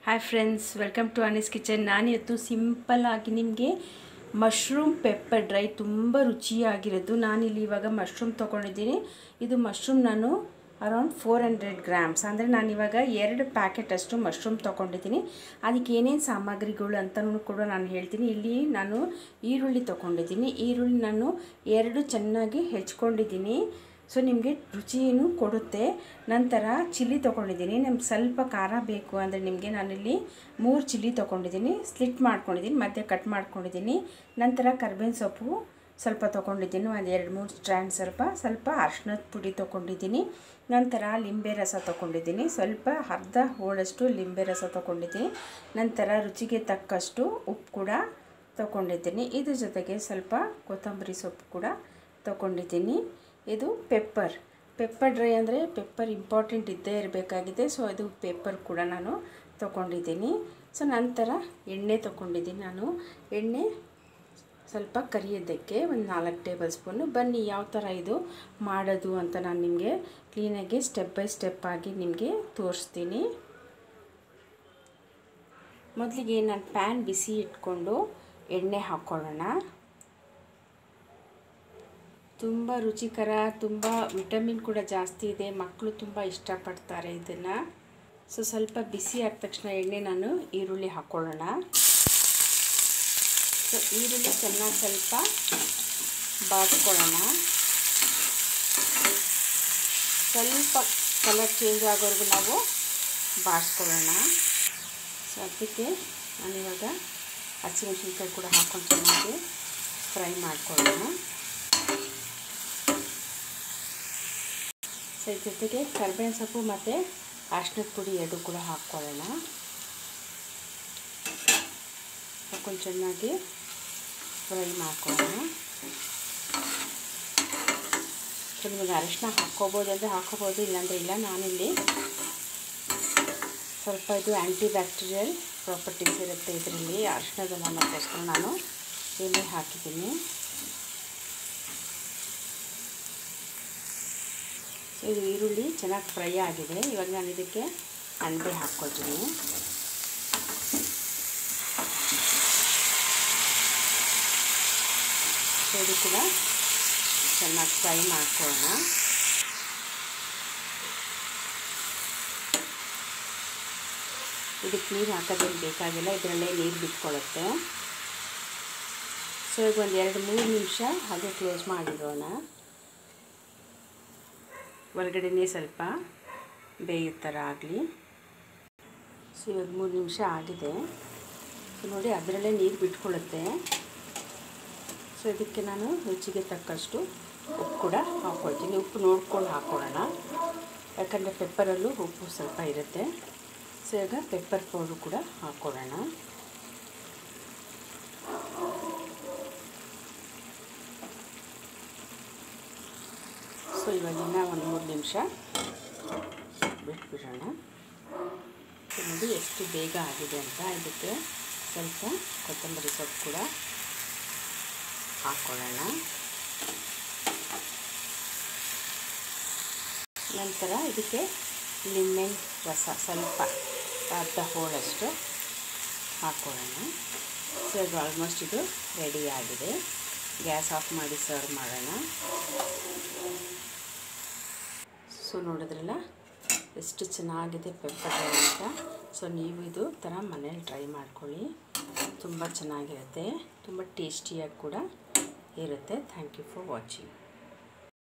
hi friends welcome to Annie's kitchen ನಾನಿವತ್ತು simple ಆಗಿ ನಿಮಗೆ ಮಶ್ರೂಮ್ ಪೆಪ್ಪರ್ ಡ್ರೈ ತುಂಬ ರುಚಿಯಾಗಿರೋದು ನಾನಿಲ್ಲಿ ಇವಾಗ ಮಶ್ರೂಮ್ ತೊಗೊಂಡಿದ್ದೀನಿ ಇದು ಮಶ್ರೂಮ್ ನಾನು ಅರೌಂಡ್ ಫೋರ್ ಹಂಡ್ರೆಡ್ ಗ್ರಾಮ್ಸ್ ಅಂದರೆ ನಾನು ಇವಾಗ ಎರಡು ಪ್ಯಾಕೆಟ್ ಅಷ್ಟು ಮಶ್ರೂಮ್ ತೊಗೊಂಡಿದ್ದೀನಿ ಅದಕ್ಕೆ ಏನೇನು ಸಾಮಗ್ರಿಗಳು ಅಂತಲೂ ಕೂಡ ನಾನು ಹೇಳ್ತೀನಿ ಇಲ್ಲಿ ನಾನು ಈರುಳ್ಳಿ ತೊಗೊಂಡಿದ್ದೀನಿ ಈರುಳ್ಳಿ ನಾನು ಎರಡು ಚೆನ್ನಾಗಿ ಹೆಚ್ಕೊಂಡಿದ್ದೀನಿ ಸೊ ನಿಮಗೆ ರುಚಿಯನ್ನು ಕೊಡುತ್ತೆ ನಂತರ ಚಿಲ್ಲಿ ತೊಗೊಂಡಿದ್ದೀನಿ ನಮ್ಗೆ ಸ್ವಲ್ಪ ಖಾರ ಬೇಕು ಅಂದರೆ ನಿಮಗೆ ನಾನಿಲ್ಲಿ ಮೂರು ಚಿಲ್ಲಿ ತೊಗೊಂಡಿದ್ದೀನಿ ಸ್ಲಿಟ್ ಮಾಡ್ಕೊಂಡಿದ್ದೀನಿ ಮಧ್ಯೆ ಕಟ್ ಮಾಡ್ಕೊಂಡಿದ್ದೀನಿ ನಂತರ ಕರ್ಬೇವಿನ ಸೊಪ್ಪು ಸ್ವಲ್ಪ ತೊಗೊಂಡಿದ್ದೀನಿ ಒಂದು ಎರಡು ಮೂರು ಸ್ಟ್ರ್ಯಾಂಡ್ ಸ್ವಲ್ಪ ಸ್ವಲ್ಪ ಅರ್ಶಿನದ ಪುಡಿ ತೊಗೊಂಡಿದ್ದೀನಿ ನಂತರ ಲಿಂಬೆ ರಸ ತೊಗೊಂಡಿದ್ದೀನಿ ಸ್ವಲ್ಪ ಅರ್ಧ ಹೋಳಷ್ಟು ಲಿಂಬೆ ರಸ ತೊಗೊಂಡಿದ್ದೀನಿ ನಂತರ ರುಚಿಗೆ ತಕ್ಕಷ್ಟು ಉಪ್ಪು ಕೂಡ ತೊಗೊಂಡಿದ್ದೀನಿ ಇದ್ರ ಜೊತೆಗೆ ಸ್ವಲ್ಪ ಕೊತ್ತಂಬರಿ ಸೊಪ್ಪು ಕೂಡ ತೊಗೊಂಡಿದ್ದೀನಿ ಇದು ಪೆಪ್ಪರ್ ಪೆಪ್ಪರ್ ಡ್ರೈ ಅಂದರೆ ಪೆಪ್ಪರ್ ಇಂಪಾರ್ಟೆಂಟ್ ಇದ್ದೇ ಇರಬೇಕಾಗಿದೆ ಸೊ ಅದು ಪೆಪ್ಪರ್ ಕೂಡ ನಾನು ತೊಗೊಂಡಿದ್ದೀನಿ ಸೊ ನಂತರ ಎಣ್ಣೆ ತೊಗೊಂಡಿದ್ದೀನಿ ನಾನು ಎಣ್ಣೆ ಸ್ವಲ್ಪ ಕರಿಯೋದಕ್ಕೆ ಒಂದು ನಾಲ್ಕು ಟೇಬಲ್ ಸ್ಪೂನು ಬನ್ನಿ ಯಾವ ಥರ ಇದು ಮಾಡೋದು ಅಂತ ನಾನು ನಿಮಗೆ ಕ್ಲೀನಾಗಿ ಸ್ಟೆಪ್ ಬೈ ಸ್ಟೆಪ್ ಆಗಿ ನಿಮಗೆ ತೋರಿಸ್ತೀನಿ ಮೊದಲಿಗೆ ನಾನು ಪ್ಯಾನ್ ಬಿಸಿ ಇಟ್ಕೊಂಡು ಎಣ್ಣೆ ಹಾಕ್ಕೊಳ್ಳೋಣ ತುಂಬ ರುಚಿಕರ ತುಂಬ ವಿಟಮಿನ್ ಕೂಡ ಜಾಸ್ತಿ ಇದೆ ಮಕ್ಕಳು ತುಂಬ ಇಷ್ಟಪಡ್ತಾರೆ ಇದನ್ನು ಸೊ ಸ್ವಲ್ಪ ಬಿಸಿ ಆದ ತಕ್ಷಣ ಎಣ್ಣೆ ನಾನು ಈರುಳ್ಳಿ ಹಾಕ್ಕೊಳ್ಳೋಣ ಸೊ ಈರುಳ್ಳಿ ಚೆನ್ನಾಗಿ ಸ್ವಲ್ಪ ಬಾಡ್ಕೊಳ್ಳೋಣ ಸ್ವಲ್ಪ ಕಲರ್ ಚೇಂಜ್ ಆಗೋವರೆಗೂ ನಾವು ಬಾಡಿಸ್ಕೊಳ್ಳೋಣ ಸೊ ಅದಕ್ಕೆ ನಾನಿವಾಗ ಹಸಿಮೆಣಸಿನ್ಕಾಯಿ ಕೂಡ ಹಾಕ್ಕೊಂಡು ಚೆನ್ನಾಗಿ ಫ್ರೈ ಮಾಡ್ಕೊಳ್ಳೋಣ ಸೊ ಇದ್ರ ಜೊತೆಗೆ ಕರ್ಬೇವಿನ ಸೊಪ್ಪು ಮತ್ತು ಅರ್ಶಿನದ ಪುಡಿ ಎರಡು ಕೂಡ ಹಾಕ್ಕೊಳ್ಳೋಣ ಹಾಕೊಂಡು ಚೆನ್ನಾಗಿ ಫ್ರೈ ಮಾಡ್ಕೊಳ್ಳೋಣ ಸೊ ನಿಮಗೆ ಅರಿಶಿನ ಹಾಕ್ಕೋಬೋದು ಅಂದರೆ ಹಾಕ್ಕೋಬೋದು ಇಲ್ಲಾಂದರೆ ಇಲ್ಲ ನಾನಿಲ್ಲಿ ಸ್ವಲ್ಪ ಇದು ಆ್ಯಂಟಿ ಬ್ಯಾಕ್ಟೀರಿಯಲ್ ಪ್ರಾಪರ್ಟೀಸ್ ಇರುತ್ತೆ ಇದರಲ್ಲಿ ಅರಿಶಿನದ ನಮಗೋಸ್ಕರ ನಾನು ಎಣ್ಣೆ ಹಾಕಿದ್ದೀನಿ ಇದು ಈರುಳ್ಳಿ ಚೆನ್ನಾಗಿ ಫ್ರೈ ಆಗಿದೆ ಇವಾಗ ನಾನು ಇದಕ್ಕೆ ಅಂಡೆ ಹಾಕ್ಕೊಳ್ತೀನಿ ಸೊ ಇದು ಕೂಡ ಚೆನ್ನಾಗಿ ಫ್ರೈ ಮಾಡ್ಕೊಳ್ಳೋಣ ಇದಕ್ಕೆ ನೀರು ಹಾಕೋದೇನು ಬೇಕಾಗಿಲ್ಲ ಇದರಲ್ಲೇ ನೀರು ಬಿಟ್ಕೊಳ್ಳುತ್ತೆ ಸೊ ಈಗ ಒಂದು ಎರಡು ಮೂರು ನಿಮಿಷ ಹಾಗೆ ಕ್ಲೋಸ್ ಮಾಡಿರೋಣ ಒಳಗಡೆನೇ ಸ್ವಲ್ಪ ಬೇಯೋ ಥರ ಆಗಲಿ ಸೊ ಇವಾಗ ಮೂರು ನಿಮಿಷ ಆಗಿದೆ ಸೊ ನೋಡಿ ಅದರಲ್ಲೇ ನೀರು ಬಿಟ್ಕೊಳ್ಳುತ್ತೆ ಸೊ ಇದಕ್ಕೆ ನಾನು ರುಚಿಗೆ ತಕ್ಕಷ್ಟು ಉಪ್ಪು ಕೂಡ ಹಾಕ್ಕೊಳ್ತೀನಿ ಉಪ್ಪು ನೋಡ್ಕೊಂಡು ಹಾಕ್ಕೊಳ್ಳೋಣ ಯಾಕಂದರೆ ಪೆಪ್ಪರಲ್ಲೂ ಉಪ್ಪು ಸ್ವಲ್ಪ ಇರುತ್ತೆ ಸೊ ಈಗ ಪೆಪ್ಪರ್ ಪೌಡ್ರು ಕೂಡ ಹಾಕ್ಕೊಳ್ಳೋಣ ಸೊ ಇವಾಗಿನ ಒಂದು ಮೂರು ನಿಮಿಷ ಬಿಟ್ಬಿಡೋಣ ಸೊ ನೋಡಿ ಎಷ್ಟು ಬೇಗ ಆಗಿದೆ ಅಂತ ಇದಕ್ಕೆ ಸ್ವಲ್ಪ ಕೊತ್ತಂಬರಿ ಸೊಪ್ಪು ಕೂಡ ಹಾಕ್ಕೊಳ್ಳೋಣ ನಂತರ ಇದಕ್ಕೆ ಲಿಂಬೆ ರಸ ಸ್ವಲ್ಪ ಅರ್ಧ ಹೋಳಷ್ಟು ಹಾಕ್ಕೊಳ್ಳೋಣ ಸೊ ಇದು ಆಲ್ಮೋಸ್ಟ್ ಇದು ರೆಡಿ ಆಗಿದೆ ಗ್ಯಾಸ್ ಆಫ್ ಮಾಡಿ ಸರ್ವ್ ಮಾಡೋಣ ಸೊ ನೋಡಿದ್ರಲ್ಲ ಎಷ್ಟು ಚೆನ್ನಾಗಿದೆ ಪೆಪ್ಪರ್ ಡ್ರೈ ಅಂತ ಸೊ ನೀವು ಇದು ಥರ ಮನೇಲಿ ಟ್ರೈ ಮಾಡ್ಕೊಳ್ಳಿ ತುಂಬ ಚೆನ್ನಾಗಿರುತ್ತೆ ತುಂಬ ಟೇಸ್ಟಿಯಾಗಿ ಕೂಡ ಇರುತ್ತೆ ಥ್ಯಾಂಕ್ ಯು ಫಾರ್ ವಾಚಿಂಗ್